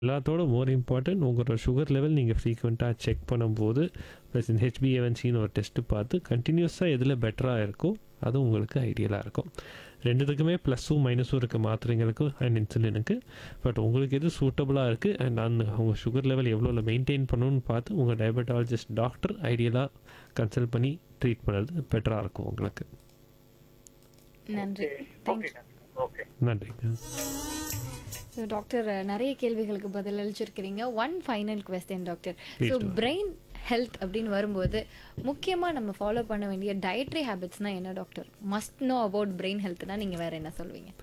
எல்லாத்தோட more important உங்களோட sugar level நீங்கள் ஃப்ரீக்வெண்ட்டாக செக் பண்ணும்போது ப்ளஸ் இந்த ஹெச்பிஏவன்சின்னு ஒரு டெஸ்ட்டு பார்த்து கண்டினியூஸாக எதில் பெட்டராக இருக்கோ அது உங்களுக்கு ஐடியலாக இருக்கும் ரெண்டுத்துக்குமே ப்ளஸ்ஸும் மைனஸும் இருக்குது மாத்திரைங்களுக்கு அண்ட் இன்சுலினுக்கு பட் உங்களுக்கு எது சூட்டபுளாக இருக்குது அண்ட் அந்த உங்கள் சுகர் லெவல் எவ்வளோ மெயின்டைன் பண்ணணும்னு பார்த்து உங்கள் டயபெட்டாலஜிஸ்ட் டாக்டர் ஐடியலாக கன்சல்ட் பண்ணி ட்ரீட் பண்ணுறது பெட்டராக இருக்கும் உங்களுக்கு நன்றி ஓகே ஓகே நன்றிங்க ஸோ டாக்டர் நிறைய கேள்விகளுக்கு பதில் அளிச்சிருக்கிறீங்க one final question doctor Please so do. Brain health அப்படின்னு வரும்போது முக்கியமாக நம்ம ஃபாலோ பண்ண வேண்டிய டயட்ரி ஹேபிட்ஸ்னால் என்ன doctor must know about brain ஹெல்த்னா நீங்கள் வேற என்ன சொல்வீங்க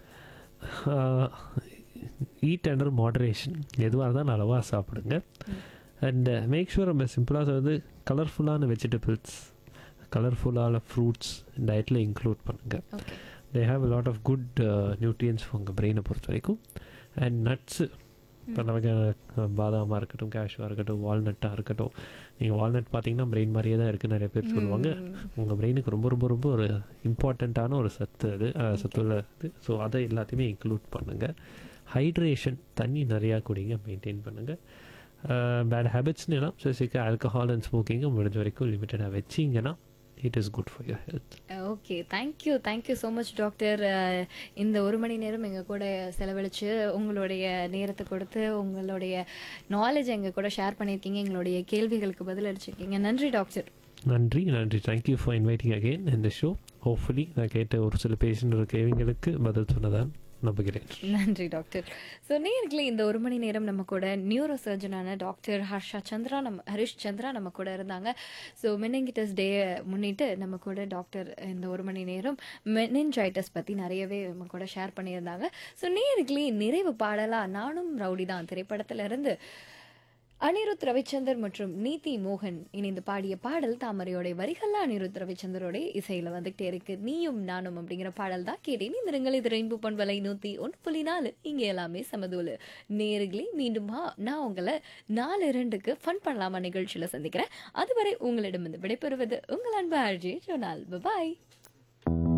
ஈட் அண்டர் மாடரேஷன் எதுவாக இருந்தாலும் அளவாக சாப்பிடுங்க அண்ட் மேக் ஷூர் நம்ம சிம்பிளாக வந்து கலர்ஃபுல்லான வெஜிடபிள்ஸ் கலர்ஃபுல்லான ஃப்ரூட்ஸ் டயட்டில் இன்க்ளூட் பண்ணுங்கள் okay they have a lot of good nutrients உங்கள் பிரெயினை பொறுத்த வரைக்கும் அண்ட் நட்ஸு இப்போ நமக்கு அஹ், பாதாமாக இருக்கட்டும் கேஷ்யூவாக இருக்கட்டும் வால்நட்டாக இருக்கட்டும் நீங்கள் வால்நட் பார்த்தீங்கன்னா பிரெயின் மாதிரியே தான் இருக்குது நிறைய பேர் சொல்லுவாங்க உங்கள் பிரெயினுக்கு ரொம்ப ரொம்ப ரொம்ப ஒரு இம்பார்ட்டண்ட்டான ஒரு சத்து அது அஹ், சத்துள்ள இது ஸோ அதை எல்லாத்தையுமே இன்க்ளூட் பண்ணுங்கள் ஹைட்ரேஷன் தண்ணி நிறையா குடிங்க மெயின்டைன் பண்ணுங்கள் பேட் ஹேபிட்ஸ்னா ஸ்பெசிஃபிக்காக ஆல்கஹால் அண்ட் ஸ்மோக்கிங்கை முடிஞ்ச வரைக்கும் லிமிட்டடாக வச்சிங்கன்னா it is good for your health okay thank you thank you so much doctor இந்த ஒரு மணி நேரம் எங்கள் கூட செலவழித்து உங்களுடைய நேரத்தை கொடுத்து உங்களுடைய நாலேஜ் எங்கள் கூட ஷேர் பண்ணியிருக்கீங்க எங்களுடைய கேள்விகளுக்கு பதில் அளிச்சிருக்கீங்க நன்றி டாக்டர் நன்றி நன்றி தேங்க்யூ ஃபார் இன்வைட்டிங் அகெயின் இந்த ஷோ ஹோப்ஃபுல்லி நான் கேட்ட ஒரு சில பேஷண்ட் கேள்விங்களுக்கு பதில் சொன்னதான் நம்புகிறேன் நன்றி டாக்டர் ஸோ நேர்களே இந்த ஒரு மணி நேரம் நம்ம கூட நியூரோ சர்ஜனான டாக்டர் ஹர்ஷா சந்திரா நம்ம ஹரிஷ் சந்திரா நம்ம கூட இருந்தாங்க ஸோ மெனிங்கிட்டஸ் டே முன்னிட்டு நம்ம கூட டாக்டர் இந்த ஒரு மணி நேரம் மெனின்ஜைட்டஸ் பற்றி நிறையவே நம்ம கூட ஷேர் பண்ணியிருந்தாங்க ஸோ நேர்களே நிறைவு பாடலா நானும் ரவுடி தான் திரைப்படத்துல இருந்து அனிருத் ரவிச்சந்தர் மற்றும் நீதி மோகன் இணைந்து பாடிய பாடல் தாமரையோட வரிகள்ல அனிருத் ரவிச்சந்தரோட இசையில வந்துகிட்டே இருக்கு நீயும் நானும் அப்படிங்கிற பாடல் தான் கேட்டேன் இந்த நிறங்கள் இது ரெயின்போ பண்பலை நூத்தி ஒன்று புள்ளி நாலு இங்க எல்லாமே சமதூலு நேர்களே மீண்டும் நான் உங்களை நாலு இரண்டுக்கு ஃபன் பண்ணலாமா நிகழ்ச்சியில சந்திக்கிறேன் அதுவரை உங்களிடமிருந்து விடைபெறுவது உங்கள் அன்பு ஆர்ஜி ஜோனால் பாய்